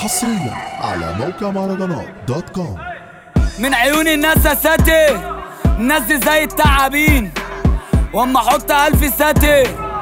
حصريا على موقع مهرجانات دوت كوم من عيون الناس يا ساتي الناس دي زي التعابين واما احط الف ساتي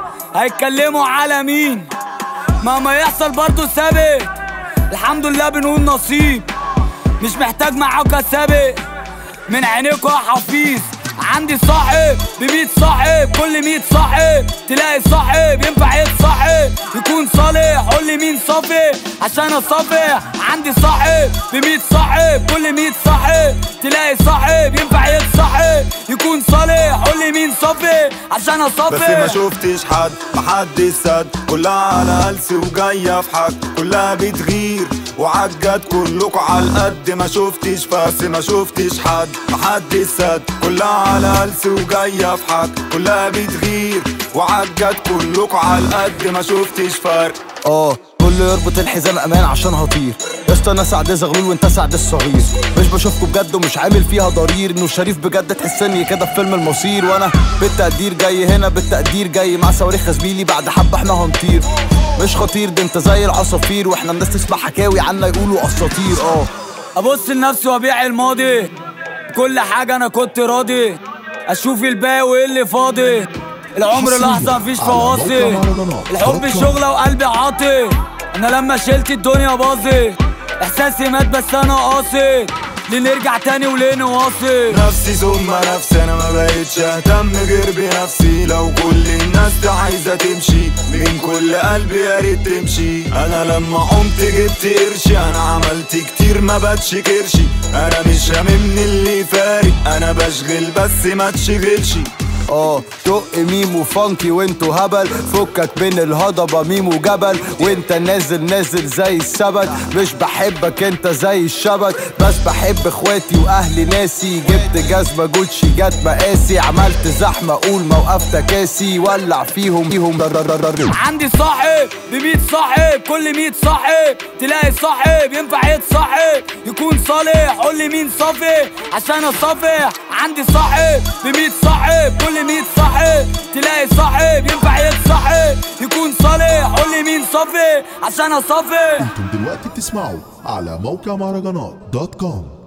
هيتكلموا على مين مهما يحصل برضو ثابت الحمد لله بنقول نصيب مش محتاج معاك سابق من عينيكوا يا حفيظ عندي صاحب بمية صاحب كل مية صاحب تلاقي صاحب ينفع يتصاحب يكون صالح قول لي مين صافي عشان اصافح عندي صاحب بمية صاحب كل مية صاحب تلاقي صاحب ينفع يتصاحب يكون صالح قول لي مين صافي عشان بس ما اصافح شفتش حد محدش سد كلها على هلس وجاية في حد كلها بتغير وعجد كلكوا على القد ما شفتش بس ما شفتش حد محدش سد كلها على هلس وجاية في حد كلها بتغير وعجد كلكوا على القد ما شفتش فرق اه كله يربط الحزام امان عشان هطير يا اسطى انا سعد زغلول وانت سعد الصغير مش بشوفكوا بجد ومش عامل فيها ضرير انه شريف بجد تحسني كده في فيلم المصير وانا بالتقدير جاي هنا بالتقدير جاي مع صواريخ زميلي بعد حبه احنا هنطير مش خطير ده انت زي العصافير واحنا الناس تسمع حكاوي عنا يقولوا اساطير اه ابص لنفسي وابيع الماضي كل حاجة انا كنت راضي اشوف الباقي وايه اللي فاضي العمر حصرياً لحظة مفيش على موقع فواصل مهرجانات الحب دوت كوم. شغلة وقلبي عاطي انا لما شلت الدنيا باظت احساسي مات بس انا قاصد ليه نرجع تاني وليه نواصل نفسي ثم نفسي انا ما بقتش اهتم غير بنفسي لو كل الناس دي عايزه تمشي من كل قلبي يا ريت تمشي انا لما قمت جبت قرشي انا عملت كتير ما بتشكرش انا مش هاممني اللي فارق انا بشغل بس ما تشغلش اه دق ميم وفانكي وانتو هبل فكك من الهضبة ميم وجبل وانت نازل نازل زي السبت مش بحبك انت زي الشبك بس بحب اخواتي واهلي ناسي جبت جزمة جوتشي جت مقاسي عملت زحمة قول موقف تكاسي ولع فيهم فيهم عندي صاحب بمية صاحب كل مية صاحب تلاقي صاحب ينفع يتصاحب يكون صالح قول لي مين صافي عشان اصافح عندي صاحب بمية صاحب كل مية صاحب تلاقي صاحب ينفع يتصاحب يكون صالح قول لي مين صافي عشان اصافح انتم دلوقتي بتسمعوا على موقع مهرجانات دوت كوم